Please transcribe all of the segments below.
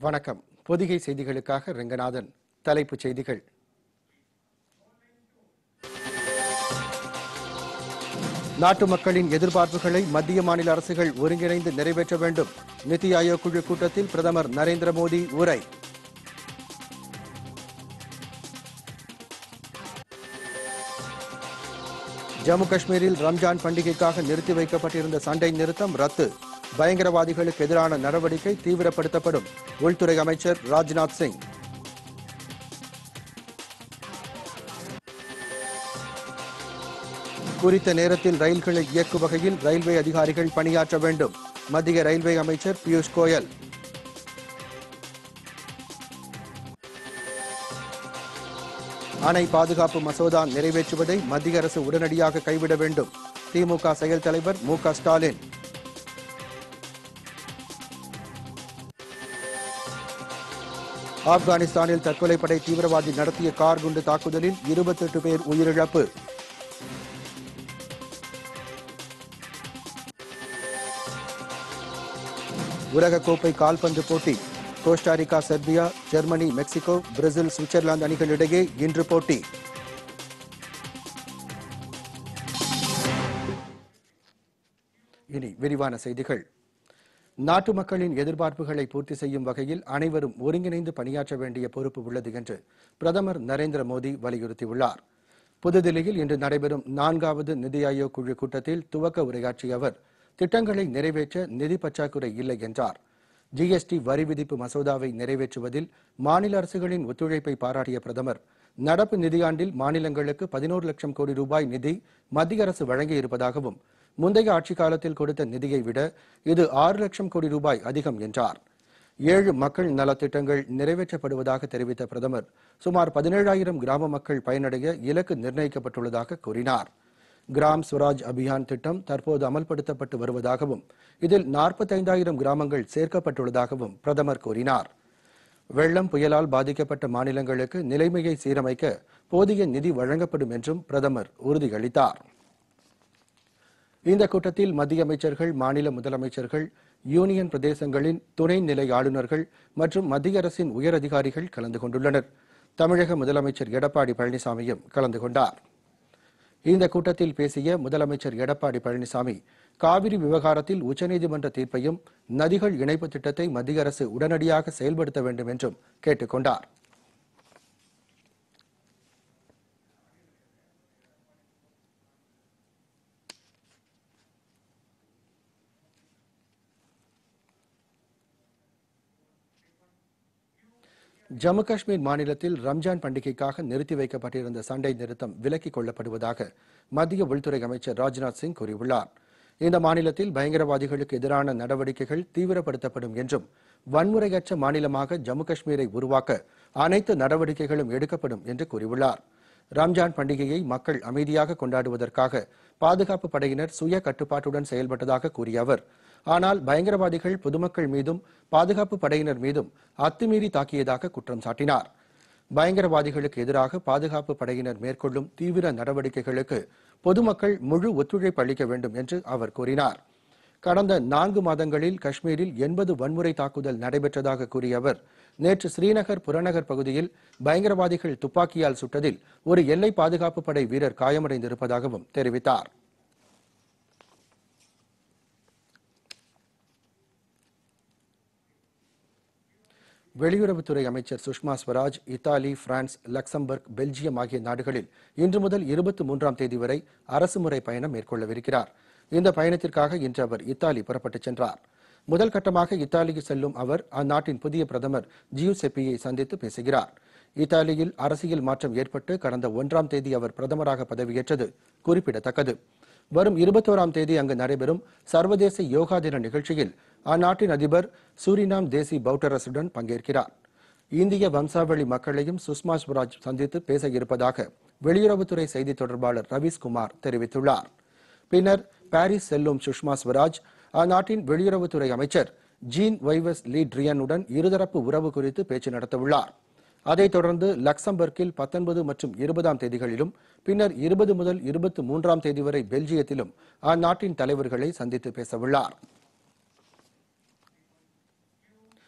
வணக்கம் பொதிகை செய்திகளுக்காக ரெங்கநாதன் தலைப்புச் செய்திகள் நாட்டு மக்களின் எதிர்பார்ப்புகளை மத்திய மாநில அரசுகள் ஒருங்கிணைந்து நிறைவேற்ற வேண்டும் நிதி ஆயோக் குழு கூட்டத்தில் பிரதமர் நரேந்திர மோடி உரை ஜம்மு காஷ்மீரில் ரம்ஜான் பண்டிகைக்காக நிறுத்தி வைக்கப்பட்டிருந்த சண்டை நிறுத்தம் ரத்து பயங்கரவாதிகளுக்கு எதிரான நடவடிக்கை தீவிரப்படுத்தப்படும் உள்துறை அமைச்சர் ராஜ்நாத் சிங் குறித்த நேரத்தில் ரயில்களை இயக்கும் வகையில் ரயில்வே அதிகாரிகள் பணியாற்ற வேண்டும் மத்திய ரயில்வே அமைச்சர் பியூஷ் கோயல் அணை பாதுகாப்பு மசோதா நிறைவேற்றுவதை மத்திய அரசு உடனடியாக கைவிட வேண்டும் திமுக செயல் தலைவர் மு க ஸ்டாலின் ஆப்கானிஸ்தானில் தற்கொலைப்படை தீவிரவாதி நடத்திய கார் குண்டு தாக்குதலில் இருபத்தெட்டு பேர் உயிரிழப்பு உலகக்கோப்பை கால்பந்து போட்டி Costa Rica Serbia Germany Mexico Brazil Switzerland அணிகளிடையே இன்று போட்டி இனி விரிவான செய்திகள் நாட்டு மக்களின் எதிர்பார்ப்புகளை பூர்த்தி செய்யும் வகையில் அனைவரும் ஒருங்கிணைந்து பணியாற்ற வேண்டிய பொறுப்பு உள்ளது என்று பிரதமர் நரேந்திர மோடி வலியுறுத்தியுள்ளார் புதுதில்லியில் இன்று நடைபெறும் நான்காவது நிதி ஆயோக் குழு கூட்டத்தில் துவக்க உரையாற்றிய அவர் திட்டங்களை நிறைவேற்ற நிதி பற்றாக்குறை இல்லை என்றார் ஜிஎஸ்டி வரி விதிப்பு மசோதாவை நிறைவேற்றுவதில் மாநில அரசுகளின் ஒத்துழைப்பை பாராட்டிய பிரதமர் நடப்பு நிதியாண்டில் மாநிலங்களுக்கு பதினோரு லட்சம் கோடி ரூபாய் நிதி மத்திய அரசு வழங்கியிருப்பதாகவும் முந்தைய ஆட்சிக் காலத்தில் கொடுத்த நிதியை விட இது ஆறு லட்சம் கோடி ரூபாய் அதிகம் என்றார் ஏழு மக்கள் நலத்திட்டங்கள் நிறைவேற்றப்படுவதாக தெரிவித்த பிரதமர் சுமார் பதினேழாயிரம் கிராம மக்கள் பயனடைய இலக்கு நிர்ணயிக்கப்பட்டுள்ளதாக கூறினார் கிராம் ஸ்வராஜ் அபியான் திட்டம் தற்போது அமல்படுத்தப்பட்டு வருவதாகவும் இதில் நாற்பத்தைந்தாயிரம் கிராமங்கள் சேர்க்கப்பட்டுள்ளதாகவும் பிரதமர் கூறினார் வெள்ளம் புயலால் பாதிக்கப்பட்ட மாநிலங்களுக்கு நிலைமையை சீரமைக்க போதிய நிதி வழங்கப்படும் என்றும் பிரதமர் உறுதியளித்தார் இந்த கூட்டத்தில் மத்திய அமைச்சர்கள் மாநில முதலமைச்சர்கள் யூனியன் பிரதேசங்களின் துணைநிலை ஆளுநர்கள் மற்றும் மத்திய அரசின் உயர் அதிகாரிகள் கலந்து கொண்டுள்ளனர் தமிழக முதலமைச்சர் எடப்பாடி பழனிசாமியும் கலந்து கொண்டார் இந்த கூட்டத்தில் பேசிய முதலமைச்சர் எடப்பாடி பழனிசாமி காவிரி விவகாரத்தில் உச்சநீதிமன்ற தீர்ப்பையும் நதிகள் இணைப்பு திட்டத்தை மத்திய அரசு உடனடியாக செயல்படுத்த வேண்டும் என்றும் கேட்டுக் கொண்டார் ஜம்மு காஷ்மீர் மாநிலத்தில் ரம்ஜான் பண்டிகைக்காக நிறுத்தி வைக்கப்பட்டிருந்த சண்டை நிறுத்தம் விலக்கிக் கொள்ளப்படுவதாக மத்திய உள்துறை அமைச்சர் ராஜ்நாத் சிங் கூறியுள்ளார் இந்த மாநிலத்தில் பயங்கரவாதிகளுக்கு எதிரான நடவடிக்கைகள் தீவிரப்படுத்தப்படும் என்றும் வன்முறையற்ற மாநிலமாக ஜம்மு காஷ்மீரை உருவாக்க அனைத்து நடவடிக்கைகளும் எடுக்கப்படும் என்று கூறியுள்ளார் ரம்ஜான் பண்டிகையை மக்கள் அமைதியாக கொண்டாடுவதற்காக பாதுகாப்பு படையினர் சுய கட்டுப்பாட்டுடன் செயல்பட்டதாக கூறிய அவர் ஆனால் பயங்கரவாதிகள் பொதுமக்கள் மீதும் பாதுகாப்பு படையினர் மீதும் அத்துமீறி தாக்கியதாக குற்றம் சாட்டினார் பயங்கரவாதிகளுக்கு எதிராக பாதுகாப்பு படையினர் மேற்கொள்ளும் தீவிர நடவடிக்கைகளுக்கு பொதுமக்கள் முழு ஒத்துழைப்பு அளிக்க வேண்டும் என்று அவர் கூறினார் கடந்த நான்கு மாதங்களில் காஷ்மீரில் எண்பது வன்முறை தாக்குதல் நடைபெற்றதாக கூறிய அவர் நேற்று ஸ்ரீநகர் புறநகர் பகுதியில் பயங்கரவாதிகள் துப்பாக்கியால் சுட்டதில் ஒரு எல்லை பாதுகாப்பு படை வீரர் காயமடைந்திருப்பதாகவும் தெரிவித்தார் வெளியுறவுத்துறை அமைச்சர் Sushma Swaraj Italy France Luxembourg Belgium ஆகிய நாடுகளில் இன்று முதல் இருபத்தி மூன்றாம் தேதி வரை அரசுமுறை பயணம் மேற்கொள்ளவிருக்கிறார் இந்த பயணத்திற்காக இன்று அவர் இத்தாலி புறப்பட்டுச் சென்றார் முதல் கட்டமாக இத்தாலிக்கு செல்லும் அவர் அந்நாட்டின் புதிய பிரதமர் ஜியூசெப்பியை சந்தித்து பேசுகிறார் இத்தாலியில் அரசியல் மாற்றம் ஏற்பட்டு கடந்த ஒன்றாம் தேதி அவர் பிரதமராக பதவியேற்றது குறிப்பிடத்தக்கது வரும் இருபத்தோராம் தேதி அங்கு நடைபெறும் சர்வதேச யோகா தின நிகழ்ச்சியில் அந்நாட்டின் அதிபர் சூரினாம் தேசி பவுட்டரசுடன் பங்கேற்கிறார் இந்திய வம்சாவளி மக்களையும் சுஷ்மா ஸ்வராஜ் சந்தித்து பேச இருப்பதாக வெளியுறவுத்துறை செய்தி தொடர்பாளர் ரவீஸ்குமார் தெரிவித்துள்ளார் பின்னர் பாரிஸ் செல்லும் சுஷ்மா ஸ்வராஜ் அந்நாட்டின் வெளியுறவுத்துறை அமைச்சர் ஜீன் வைவஸ் லீ ட்ரியனுடன் இருதரப்பு உறவு குறித்து பேச்சு நடத்தவுள்ளார் அதைத் தொடர்ந்து லக்சம்பர்க்கில் பத்தொன்பது மற்றும் இருபதாம் தேதிகளிலும் பின்னர் இருபது முதல் இருபத்தி மூன்றாம் தேதி வரை பெல்ஜியத்திலும் அந்நாட்டின் தலைவர்களை சந்தித்து பேசவுள்ளார்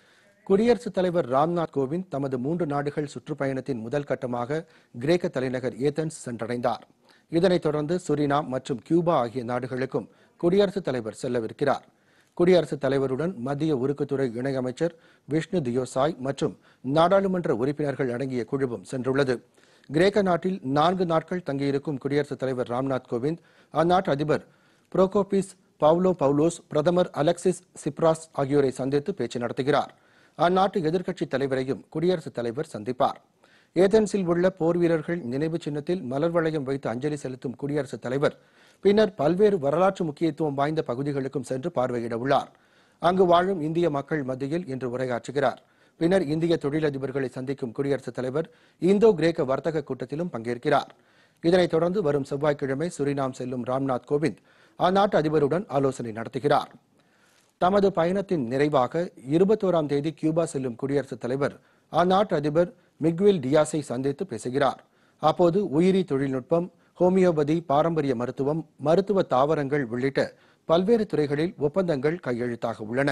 குடியரசுத் தலைவர் ராம்நாத் கோவிந்த் தமது மூன்று நாடுகள் சுற்றுப்பயணத்தின் முதல் கட்டமாக கிரேக்க தலைநகர் ஏதென்ஸ் சென்றடைந்தார் இதனைத் தொடர்ந்து சுரினாம் மற்றும் கியூபா ஆகிய நாடுகளுக்கும் குடியரசுத் தலைவர் செல்லவிருக்கிறார் குடியரசுத் தலைவருடன் மத்திய உருக்குத்துறை இணையமைச்சர் விஷ்ணு தியோசாய் மற்றும் நாடாளுமன்ற உறுப்பினர்கள் அடங்கிய குழுவும் சென்றுள்ளது கிரேக்க நாட்டில் நான்கு நாட்கள் தங்கியிருக்கும் குடியரசுத் தலைவர் ராம்நாத் கோவிந்த் அந்நாட்டு அதிபர் புரோகோபிஸ் பவுலோ பவுலோஸ் பிரதமர் அலெக்சிஸ் சிப்ராஸ் ஆகியோரை சந்தித்து பேச்சு நடத்துகிறார் அந்நாட்டு எதிர்க்கட்சித் தலைவரையும் குடியரசுத் தலைவர் சந்திப்பார் ஏதென்ஸில் உள்ள போர் வீரர்கள் நினைவு சின்னத்தில் மலர் வளையம் வைத்து அஞ்சலி செலுத்தும் குடியரசுத் தலைவர் பின்னர் பல்வேறு வரலாற்று முக்கியத்துவம் வாய்ந்த பகுதிகளுக்கும் சென்று பார்வையிட உள்ளார் அங்கு வாழும் இந்திய மக்கள் மத்தியில் இன்று உரையாற்றுகிறார் பின்னர் இந்திய தொழிலதிபர்களை சந்திக்கும் குடியரசுத் தலைவர் இந்தோ கிரேக்க வர்த்தக கூட்டத்திலும் பங்கேற்கிறார் இதனைத் தொடர்ந்து வரும் செவ்வாய்க்கிழமை சுரினாம் செல்லும் ராம்நாத் கோவிந்த் அந்நாட்டு அதிபருடன் ஆலோசனை நடத்துகிறார் தமது பயணத்தின் நிறைவாக இருபத்தோராம் தேதி கியூபா செல்லும் குடியரசுத் தலைவர் அந்நாட்டு அதிபர் மிக்வில் டியாஸை சந்தித்து பேசுகிறார் அப்போது உயிரி தொழில்நுட்பம் ஹோமியோபதி பாரம்பரிய மருத்துவம் மருத்துவ தாவரங்கள் உள்ளிட்ட பல்வேறு துறைகளில் ஒப்பந்தங்கள் கையெழுத்தாக உள்ளன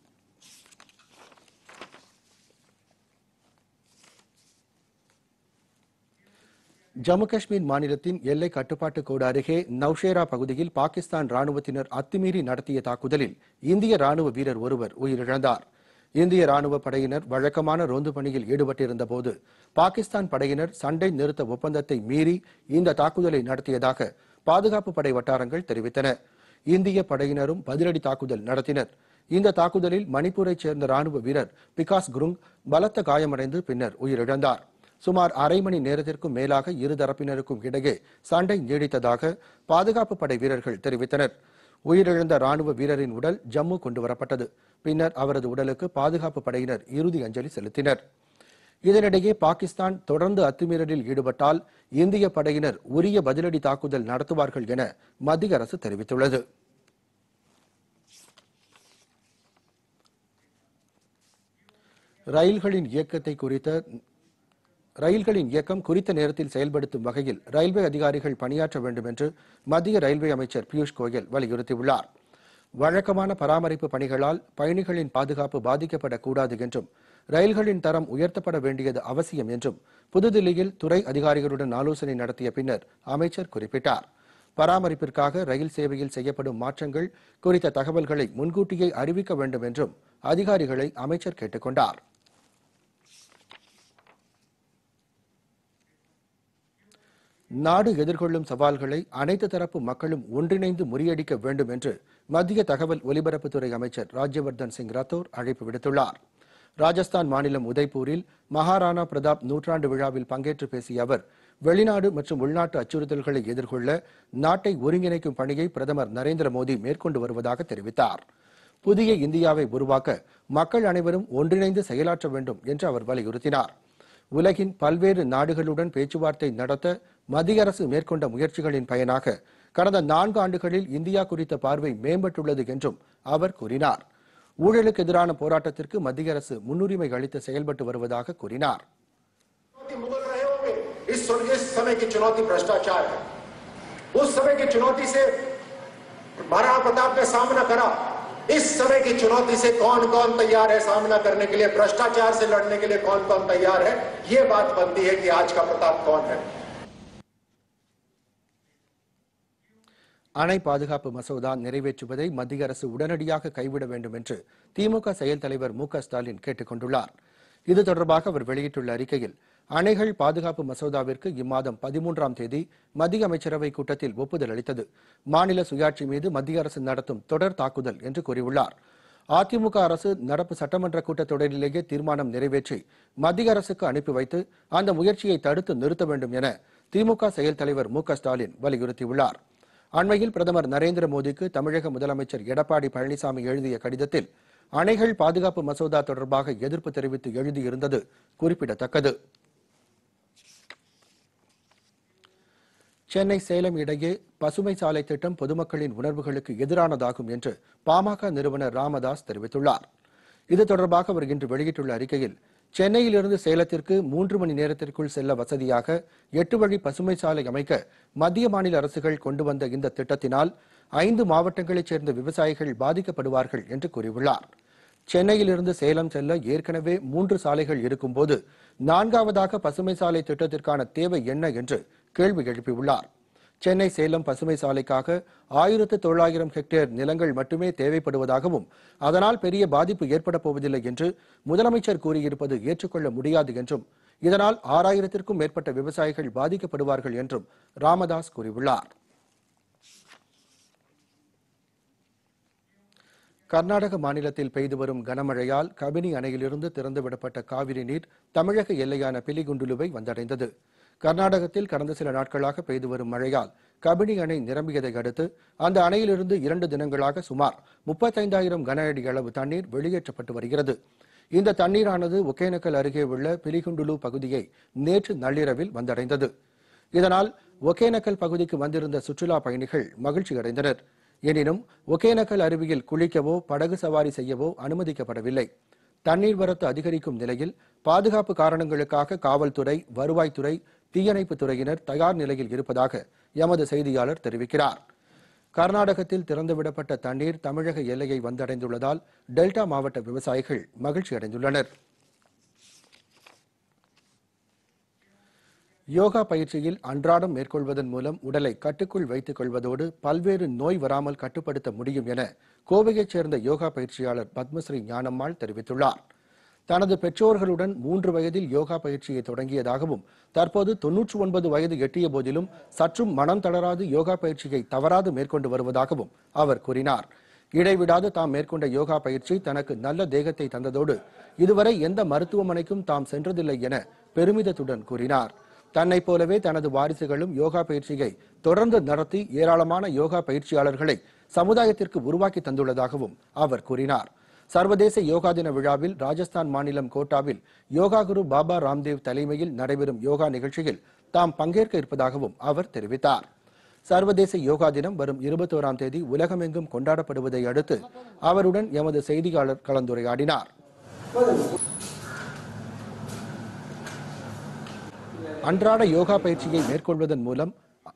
ஜம்மு காஷ்மீர் மாநிலத்தின் எல்லை கட்டுப்பாட்டு கோடு அருகே நவ்ஷேரா பகுதியில் பாகிஸ்தான் ராணுவத்தினர் அத்துமீறி நடத்திய தாக்குதலில் இந்திய ராணுவ வீரர் ஒருவர் உயிரிழந்தார் இந்திய ராணுவ படையினர் வழக்கமான ரோந்து பணியில் ஈடுபட்டிருந்த போது பாகிஸ்தான் படையினர் சண்டை நிறுத்த ஒப்பந்தத்தை மீறி இந்த தாக்குதலை நடத்தியதாக பாதுகாப்பு படை வட்டாரங்கள் தெரிவித்தன இந்திய படையினரும் பதிலடி தாக்குதல் நடத்தினர் இந்த தாக்குதலில் மணிப்பூரைச் சேர்ந்த ராணுவ வீரர் பிகாஸ் குருங் பலத்த காயமடைந்து பின்னர் உயிரிழந்தார் சுமார் அரை மணி நேரத்திற்கும் மேலாக இருதரப்பினருக்கும் இடையே சண்டை நீடித்ததாக பாதுகாப்பு படை வீரர்கள் தெரிவித்தனர் உயிரிழந்த ராணுவ வீரரின் உடல் ஜம்மு கொண்டு வரப்பட்டது பின்னர் அவரது உடலுக்கு பாதுகாப்பு படையினர் இறுதி அஞ்சலி செலுத்தினர் இதனிடையே பாகிஸ்தான் தொடர்ந்து அத்துமீறலில் ஈடுபட்டால் இந்திய படையினர் உரிய பதிலடி தாக்குதல் நடத்துவார்கள் என மத்திய அரசு தெரிவித்துள்ளது ரயில்களின் இயக்கத்தை குறித்த ரயில்களின் இயக்கம் குறித்த நேரத்தில் செயல்படுத்தும் வகையில் ரயில்வே அதிகாரிகள் பணியாற்ற வேண்டும் என்று மத்திய ரயில்வே அமைச்சர் பியூஷ் கோயல் வலியுறுத்தியுள்ளார் வழக்கமான பராமரிப்பு பணிகளால் பயணிகளின் பாதுகாப்பு பாதிக்கப்படக்கூடாது என்றும் ரயில்களின் தரம் உயர்த்தப்பட வேண்டியது அவசியம் என்றும் புதுதில்லியில் துறை அதிகாரிகளுடன் ஆலோசனை நடத்திய பின்னர் அமைச்சர் குறிப்பிட்டார் பராமரிப்பிற்காக ரயில் சேவையில் செய்யப்படும் மாற்றங்கள் குறித்த தகவல்களை முன்கூட்டியே அறிவிக்க வேண்டும் என்றும் அதிகாரிகளை அமைச்சர் கேட்டுக் கொண்டார் நாடு எதிர்கொள்ளும் சவால்களை அனைத்து தரப்பு மக்களும் ஒன்றிணைந்து முறியடிக்க வேண்டும் என்று மத்திய தகவல் ஒலிபரப்புத்துறை அமைச்சர் ராஜ்யவர்தன் சிங் ரத்தோர் அழைப்பு விடுத்துள்ளார் ராஜஸ்தான் மாநிலம் உதய்பூரில் மகாராணா பிரதாப் நூற்றாண்டு விழாவில் பங்கேற்று பேசிய அவர் வெளிநாடு மற்றும் உள்நாட்டு அச்சுறுத்தல்களை எதிர்கொள்ள நாட்டை ஒருங்கிணைக்கும் பணியை பிரதமர் நரேந்திர மோடி மேற்கொண்டு வருவதாக தெரிவித்தார் புதிய இந்தியாவை உருவாக்க மக்கள் அனைவரும் ஒன்றிணைந்து செயலாற்ற வேண்டும் என்று அவர் வலியுறுத்தினார் உலகின் பல்வேறு நாடுகளுடன் பேச்சுவார்த்தை நடத்த மத்திய அரசு மேற்கொண்ட முயற்சிகளின் பயனாக கடந்த நான்கு ஆண்டுகளில் இந்தியா குறித்த பார்வை மேம்பட்டுள்ளது என்றும் அவர் கூறினார் ஊழலுக்கு எதிரான போராட்டத்திற்கு மத்திய அரசு முன்னுரிமை அளித்து செயல்பட்டு வருவதாக கூறினார் चुनौती मुगल रहे होंगे इस इस समय की चुनौती भ्रष्टाचार है उस समय की चुनौती से महाराणा प्रताप ने सामना करा इस समय की चुनौती से कौन कौन तैयार है सामना करने के लिए भ्रष्टाचार से लड़ने के लिए कौन कौन तैयार है ये बात बनती है कि आज का प्रताप कौन है அணை பாதுகாப்பு மசோதா நிறைவேற்றுவதை மத்திய அரசு உடனடியாக கைவிட வேண்டும் என்று திமுக செயல் தலைவர் மு க ஸ்டாலின் கேட்டுக் கொண்டுள்ளார் இது தொடர்பாக அவர் வெளியிட்டுள்ள அறிக்கையில் அணைகள் பாதுகாப்பு மசோதாவிற்கு இம்மாதம் பதிமூன்றாம் தேதி மத்திய அமைச்சரவை கூட்டத்தில் ஒப்புதல் அளித்தது மாநில சுயாட்சி மீது மத்திய அரசு நடத்தும் தொடர் தாக்குதல் என்று கூறியுள்ளார் அதிமுக அரசு நடப்பு சட்டமன்ற கூட்டத்தொடரிலேயே தீர்மானம் நிறைவேற்றி மத்திய அரசுக்கு அனுப்பி வைத்து அந்த முயற்சியை தடுத்து நிறுத்த வேண்டும் என திமுக செயல் தலைவர் மு க ஸ்டாலின் வலியுறுத்தியுள்ளார் அண்மையில் பிரதமர் நரேந்திர மோடிக்கு தமிழக முதலமைச்சர் எடப்பாடி பழனிசாமி எழுதிய கடிதத்தில் அணைகள் பாதுகாப்பு மசோதா தொடர்பாக எதிர்ப்பு தெரிவித்து எழுதியிருந்தது குறிப்பிடத்தக்கது சென்னை சேலம் இடையே பசுமை சாலை திட்டம் பொதுமக்களின் உணர்வுகளுக்கு எதிரானதாகும் என்று பாமக நிறுவனர் ராமதாஸ் தெரிவித்துள்ளார் இது தொடர்பாக அவர் இன்று வெளியிட்டுள்ள அறிக்கையில் சென்னையிலிருந்து சேலத்திற்கு மூன்று மணி நேரத்திற்குள் செல்ல வசதியாக எட்டு வழி பசுமை சாலை அமைக்க மத்திய மாநில அரசுகள் கொண்டு வந்த இந்த திட்டத்தினால் ஐந்து மாவட்டங்களைச் சேர்ந்த விவசாயிகள் பாதிக்கப்படுவார்கள் என்று கூறியுள்ளார் சென்னையிலிருந்து சேலம் செல்ல ஏற்கனவே மூன்று சாலைகள் இருக்கும்போது நான்காவதாக பசுமை சாலை திட்டத்திற்கான தேவை என்ன என்று கேள்வி எழுப்பியுள்ளார் சென்னை சேலம் பசுமை சாலைக்காக ஆயிரத்து தொள்ளாயிரம் ஹெக்டேர் நிலங்கள் மட்டுமே தேவைப்படுவதாகவும் அதனால் பெரிய பாதிப்பு ஏற்பட போவதில்லை என்று முதலமைச்சர் கூறியிருப்பது ஏற்றுக்கொள்ள முடியாது என்றும் இதனால் ஆறாயிரத்திற்கும் மேற்பட்ட விவசாயிகள் பாதிக்கப்படுவார்கள் என்றும் ராமதாஸ் கூறியுள்ளார் கர்நாடக மாநிலத்தில் பெய்து வரும் கனமழையால் கபினி அணையிலிருந்து திறந்துவிடப்பட்ட காவிரி நீர் தமிழக எல்லையான பிலிகுண்டுலுவை வந்தடைந்தது கர்நாடகத்தில் கடந்த சில நாட்களாக பெய்து வரும் மழையால் கபினி அணை நிரம்பியதை அடுத்து அந்த அணையிலிருந்து இரண்டு தினங்களாக சுமார் முப்பத்தைந்தாயிரம் கன அடி அளவு தண்ணீர் வெளியேற்றப்பட்டு வருகிறது இந்த தண்ணீரானது ஒகேனக்கல் அருகே உள்ள பிலிகுண்டுலு பகுதியை நேற்று நள்ளிரவில் வந்தடைந்தது இதனால் ஒகேனக்கல் பகுதிக்கு வந்திருந்த சுற்றுலா பயணிகள் மகிழ்ச்சியடைந்தனர் எனினும் ஒகேனக்கல் அருவியில் குளிக்கவோ படகு சவாரி செய்யவோ அனுமதிக்கப்படவில்லை தண்ணீர் வரத்து அதிகரிக்கும் நிலையில் பாதுகாப்பு காரணங்களுக்காக காவல்துறை வருவாய்த்துறை தீயணைப்புத் துறையினர் தயார் நிலையில் இருப்பதாக எமது செய்தியாளர் தெரிவிக்கிறார் கர்நாடகத்தில் திறந்துவிடப்பட்ட தண்ணீர் தமிழக எல்லையை வந்தடைந்துள்ளதால் டெல்டா மாவட்ட விவசாயிகள் மகிழ்ச்சி அடைந்துள்ளனர் யோகா பயிற்சியில் அன்றாடம் மேற்கொள்வதன் மூலம் உடலை கட்டுக்குள் வைத்துக் கொள்வதோடு பல்வேறு நோய் வராமல் கட்டுப்படுத்த முடியும் என கோவையைச் சேர்ந்த யோகா பயிற்சியாளர் பத்மஸ்ரீ ஞானம்மாள் தெரிவித்துள்ளார் தனது பெற்றோர்களுடன் மூன்று வயதில் யோகா பயிற்சியை தொடங்கியதாகவும் தற்போது தொன்னூற்று ஒன்பது வயது எட்டிய போதிலும் சற்றும் மனம் தளராது யோகா பயிற்சியை தவறாது மேற்கொண்டு வருவதாகவும் அவர் கூறினார் இடைவிடாது தாம் மேற்கொண்ட யோகா பயிற்சி தனக்கு நல்ல தேகத்தை தந்ததோடு இதுவரை எந்த மருத்துவமனைக்கும் தாம் சென்றதில்லை என பெருமிதத்துடன் கூறினார் தன்னைப் போலவே தனது வாரிசுகளும் யோகா பயிற்சியை தொடர்ந்து நடத்தி ஏராளமான யோகா பயிற்சியாளர்களை சமுதாயத்திற்கு உருவாக்கி தந்துள்ளதாகவும் அவர் கூறினார் சர்வதேச யோகா தின விழாவில் ராஜஸ்தான் மாநிலம் கோட்டாவில் யோகா குரு பாபா ராம்தேவ் தலைமையில் நடைபெறும் யோகா நிகழ்ச்சியில் தாம் பங்கேற்க இருப்பதாகவும் அவர் தெரிவித்தார் சர்வதேச யோகா தினம் வரும் இருபத்தோராம் தேதி உலகமெங்கும் கொண்டாடப்படுவதை அடுத்து அவருடன் எமது செய்தியாளர் கலந்துரையாடினார் அன்றாட யோகா பயிற்சியை மேற்கொள்வதன் மூலம்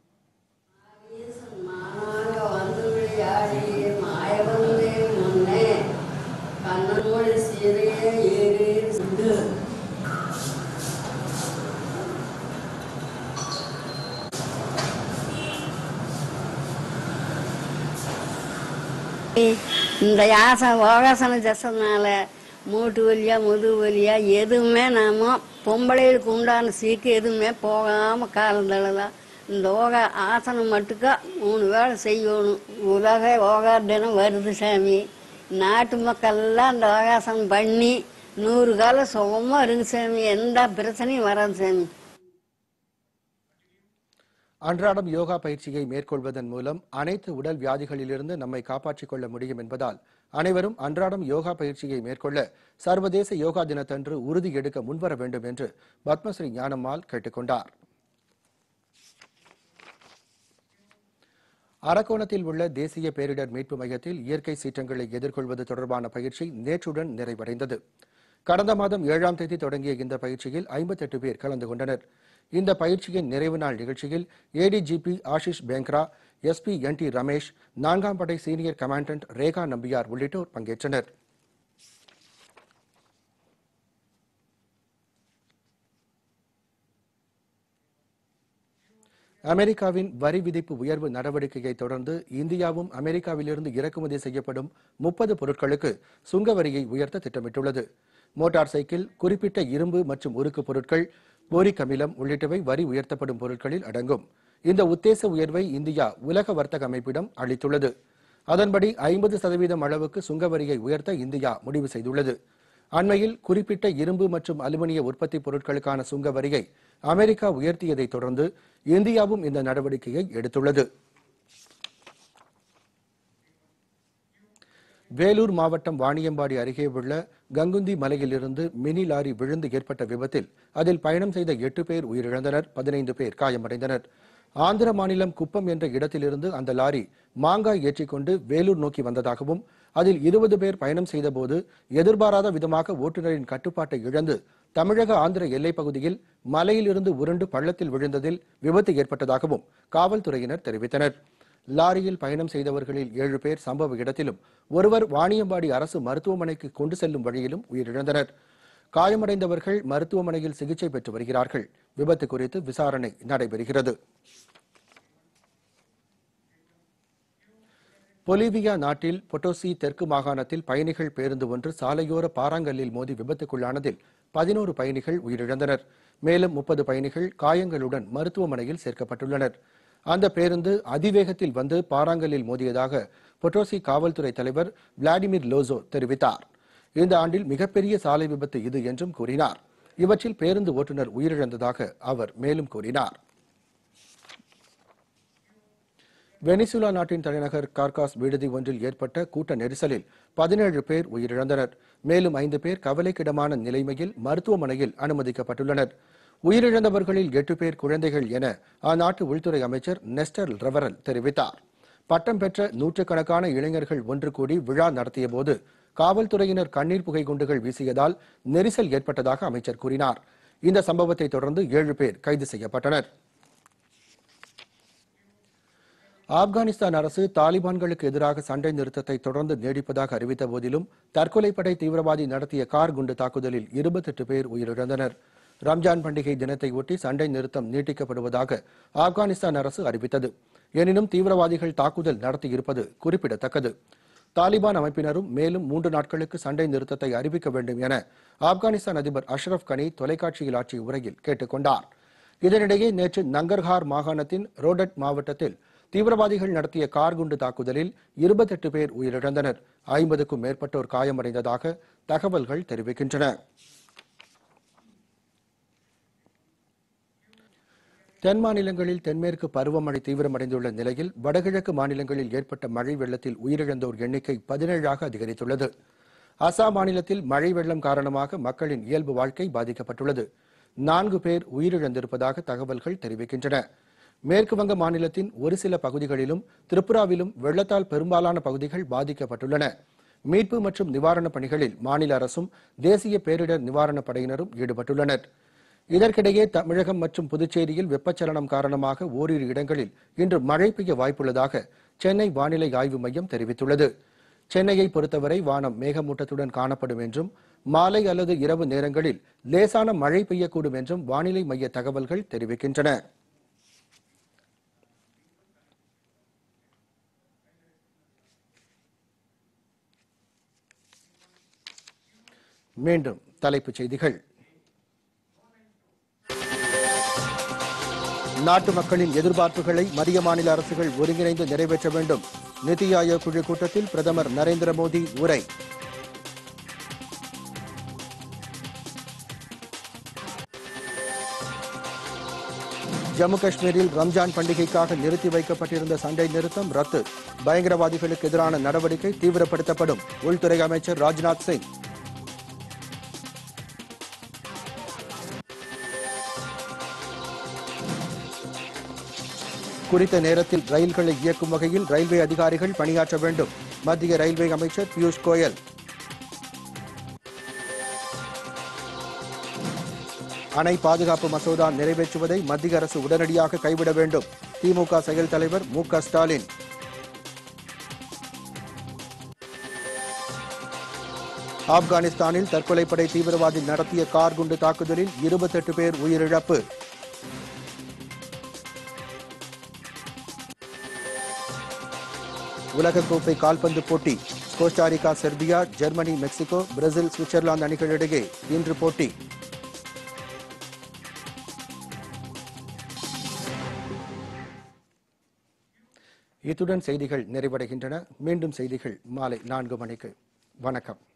மானாக வந்து விளையாடி மாயவந்தே முன்னே கண்ணமொழி சிறிய ஏறி சிந்து இந்த யாசம் யோகாசனம் ஜசனால மூட்டு வலியா முதுகு வலியா எதுவுமே நாம பொம்பளைகளுக்கு உண்டான சீக்கு எதுவுமே போகாம காலம் தள்ளலாம் இந்த யோகா ஆசனம் மட்டுக்கா மூணு வேளை செய்யணும் உலக யோகா தினம் வருது சாமி நாட்டு மக்கள்லாம் இந்த யோகாசனம் பண்ணி நூறு காலம் சுகமா இருக்கு சாமி எந்த பிரச்சனையும் வராது சாமி அன்றாடம் யோகா பயிற்சியை மேற்கொள்வதன் மூலம் அனைத்து உடல் வியாதிகளிலிருந்து நம்மை காப்பாற்றிக் கொள்ள முடியும் என்பதால் அனைவரும் அன்றாடம் யோகா பயிற்சியை மேற்கொள்ள சர்வதேச யோகா தினத்தன்று உறுதி எடுக்க முன்வர வேண்டும் என்று பத்மஸ்ரீ ஞானம்மாள் கேட்டுக்கொண்டார் அரக்கோணத்தில் உள்ள தேசிய பேரிடர் மீட்பு மையத்தில் இயற்கை சீற்றங்களை எதிர்கொள்வது தொடர்பான பயிற்சி நேற்றுடன் நிறைவடைந்தது கடந்த மாதம் ஏழாம் தேதி தொடங்கிய இந்த பயிற்சியில் ஐம்பத்தெட்டு பேர் கலந்து கொண்டனர் இந்த பயிற்சியின் நிறைவு நாள் நிகழ்ச்சியில் ADGP Ashish Bangra SP N D Ramesh நான்காம் படை சீனியர் கமாண்டன்ட் ரேகா நம்பியார் உள்ளிட்டோர் பங்கேற்றனர் அமெரிக்காவின் வரி விதிப்பு உயர்வு நடவடிக்கையை தொடர்ந்து இந்தியாவும் அமெரிக்காவிலிருந்து இறக்குமதி செய்யப்படும் முப்பது பொருட்களுக்கு சுங்க வரியை உயர்த்த திட்டமிட்டுள்ளது மோட்டார் சைக்கிள் குறிப்பிட்ட இரும்பு மற்றும் உருக்கு பொருட்கள் போரிக் அமிலம் உள்ளிட்டவை வரி உயர்த்தப்படும் பொருட்களில் அடங்கும் இந்த உத்தேச உயர்வை இந்தியா உலக வர்த்தக அமைப்பிடம் அளித்துள்ளது அதன்படி ஐம்பது சதவீதம் அளவுக்கு சுங்க வரியை உயர்த்த இந்தியா முடிவு செய்துள்ளது அண்மையில் குறிப்பிட்ட இரும்பு மற்றும் அலுமினிய உற்பத்தி பொருட்களுக்கான சுங்க வரியை அமெரிக்கா உயர்த்தியதை தொடர்ந்து இந்தியாவும் இந்த நடவடிக்கையை எடுத்துள்ளது வேலூர் மாவட்டம் வாணியம்பாடி அருகே உள்ள கங்குந்தி மலையிலிருந்து மினி லாரி விழுந்து ஏற்பட்ட விபத்தில் அதில் பயணம் செய்த எட்டு பேர் உயிரிழந்தனர் பதினைந்து பேர் காயமடைந்தனர் ஆந்திர மாநிலம் குப்பம் என்ற இடத்திலிருந்து அந்த லாரி மாங்காய் ஏற்றிக்கொண்டு வேலூர் நோக்கி வந்ததாகவும் அதில் இருபது பேர் பயணம் செய்தபோது எதிர்பாராத விதமாக ஓட்டுநரின் கட்டுப்பாட்டை இழந்து தமிழக ஆந்திர எல்லைப் பகுதியில் மலையிலிருந்து உருண்டு பள்ளத்தில் விழுந்ததில் விபத்து ஏற்பட்டதாகவும் காவல்துறையினர் தெரிவித்தனர் லாரியில் பயணம் செய்தவர்களில் ஏழு பேர் சம்பவ இடத்திலும் ஒருவர் வாணியம்பாடி அரசு மருத்துவமனைக்கு கொண்டு செல்லும் வழியிலும் உயிரிழந்தனர் காயமடைந்தவர்கள் மருத்துவமனையில் சிகிச்சை பெற்று வருகிறார்கள் விபத்து குறித்து விசாரணை நடைபெறுகிறது பொலிவியா நாட்டில் பொட்டோசி தெற்கு மாகாணத்தில் பயணிகள் பேருந்து ஒன்று சாலையோர பாறாங்கல்லில் மோதி விபத்துக்குள்ளானதில் பதினோரு பயணிகள் உயிரிழந்தனர் மேலும் முப்பது பயணிகள் காயங்களுடன் மருத்துவமனையில் சேர்க்கப்பட்டுள்ளனர் அந்த பேருந்து அதிவேகத்தில் வந்து பாறாங்கல்லில் மோதியதாக பொட்டோசி காவல்துறை தலைவர் விளாடிமிர் லோசோ தெரிவித்தார் இந்த ஆண்டில் மிகப்பெரிய சாலை விபத்து இது என்றும் கூறினார் இவற்றில் பேருந்து ஓட்டுநர் உயிரிழந்ததாக அவர் மேலும் கூறினார் வெனிசுலா நாட்டின் தலைநகர் கார்காஸ் விடுதி ஒன்றில் ஏற்பட்ட கூட்ட நெரிசலில் பதினேழு பேர் உயிரிழந்தனர் மேலும் ஐந்து பேர் கவலைக்கிடமான நிலைமையில் மருத்துவமனையில் அனுமதிக்கப்பட்டுள்ளனர் உயிரிழந்தவர்களில் எட்டு பேர் குழந்தைகள் என அந்நாட்டு உள்துறை அமைச்சர் நெஸ்டர் ரெவரல் தெரிவித்தார் பட்டம் பெற்ற நூற்றுக்கணக்கான இளைஞர்கள் ஒன்று கூடி விழா நடத்தியபோது காவல்துறையினர் கண்ணீர் புகை குண்டுகள் வீசியதால் நெரிசல் ஏற்பட்டதாக அமைச்சர் கூறினார் இந்த சம்பவத்தை தொடர்ந்து ஏழு பேர் கைது செய்யப்பட்டனர் ஆப்கானிஸ்தான் அரசு தாலிபான்களுக்கு எதிராக சண்டை நிறுத்தத்தை தொடர்ந்து நீடிப்பதாக அறிவித்த போதிலும் தற்கொலைப்படை தீவிரவாதி நடத்திய கார் குண்டு தாக்குதலில் இருபத்தெட்டு பேர் உயிரிழந்தனர் ரம்ஜான் பண்டிகை தினத்தை ஒட்டி சண்டை நிறுத்தம் நீட்டிக்கப்படுவதாக ஆப்கானிஸ்தான் அரசு அறிவித்தது எனினும் தீவிரவாதிகள் தாக்குதல் நடத்தியிருப்பது குறிப்பிடத்தக்கது தாலிபான் அமைப்பினரும் மேலும் மூன்று நாட்களுக்கு சண்டை நிறுத்தத்தை அறிவிக்க வேண்டும் என ஆப்கானிஸ்தான் அதிபர் அஷ்ரப் கனி தொலைக்காட்சியில் ஆற்றிய உரையில் கேட்டுக் கொண்டார் இதனிடையே நேற்று நங்கர்ஹார் மாகாணத்தின் ரோடட் மாவட்டத்தில் தீவிரவாதிகள் நடத்திய கார் குண்டு தாக்குதலில் இருபத்தெட்டு பேர் உயிரிழந்தனர் ஐம்பதுக்கும் மேற்பட்டோர் காயமடைந்ததாக தகவல்கள் தெரிவிக்கின்றன தென் மாநிலங்களில் தென்மேற்கு பருவமழை தீவிரமடைந்துள்ள நிலையில் வடகிழக்கு மாநிலங்களில் ஏற்பட்ட மழை வெள்ளத்தில் உயிரிழந்தோர் எண்ணிக்கை பதினேழாக அதிகரித்துள்ளது அசாம் மாநிலத்தில் மழை வெள்ளம் காரணமாக மக்களின் இயல்பு வாழ்க்கை பாதிக்கப்பட்டுள்ளது நான்கு பேர் உயிரிழந்திருப்பதாக தகவல்கள் தெரிவிக்கின்றன மேற்கு வங்க மாநிலத்தின் ஒரு சில பகுதிகளிலும் திரிபுராவிலும் வெள்ளத்தால் பெரும்பாலான பகுதிகள் பாதிக்கப்பட்டுள்ளன மீட்பு மற்றும் நிவாரணப் பணிகளில் மாநில அரசும் தேசிய பேரிடர் நிவாரணப் படையினரும் ஈடுபட்டுள்ளனர் இதற்கிடையே தமிழகம் மற்றும் புதுச்சேரியில் வெப்பச்சலனம் காரணமாக ஓரிரு இடங்களில் இன்று மழை பெய்ய வாய்ப்புள்ளதாக சென்னை வானிலை ஆய்வு மையம் தெரிவித்துள்ளது சென்னையை பொறுத்தவரை வானம் மேகமூட்டத்துடன் காணப்படும் என்றும் மாலை அல்லது இரவு நேரங்களில் லேசான மழை பெய்யக்கூடும் என்றும் வானிலை மைய தகவல்கள் தெரிவிக்கின்றன மீண்டும் தலைப்புச் செய்திகள் நாட்டு மக்களின் எதிர்பார்ப்புகளை மத்திய மாநில அரசுகள் ஒருங்கிணைந்து நிறைவேற்ற வேண்டும் நிதி ஆயோக் குழு கூட்டத்தில் பிரதமர் நரேந்திர மோடி உரை ஜம்மு காஷ்மீரில் ரம்ஜான் பண்டிகைக்காக நிறுத்தி வைக்கப்பட்டிருந்த சண்டை நிறுத்தம் ரத்து பயங்கரவாதிகளுக்கு எதிரான நடவடிக்கை தீவிரப்படுத்தப்படும் உள்துறை அமைச்சர் ராஜ்நாத் சிங் குறித்த நேரத்தில் ரயில்களை இயக்கும் வகையில் ரயில்வே அதிகாரிகள் பணியாற்ற வேண்டும் மத்திய ரயில்வே அமைச்சர் பியூஷ் கோயல் அணை பாதுகாப்பு மசோதா நிறைவேற்றுவதை மத்திய அரசு உடனடியாக கைவிட வேண்டும் திமுக செயல் தலைவர் மு க ஸ்டாலின் ஆப்கானிஸ்தானில் தற்கொலைப்படை தீவிரவாதி நடத்திய கார் குண்டு தாக்குதலில் இருபத்தெட்டு பேர் உயிரிழப்பு உலகக்கோப்பை கால்பந்து போட்டி Costa Rica Serbia Germany Mexico Brazil Switzerland அணிகளிடையே இன்று போட்டி இத்துடன் செய்திகள் நிறைவடைகின்றன மீண்டும் செய்திகள் மாலை நான்கு மணிக்கு வணக்கம்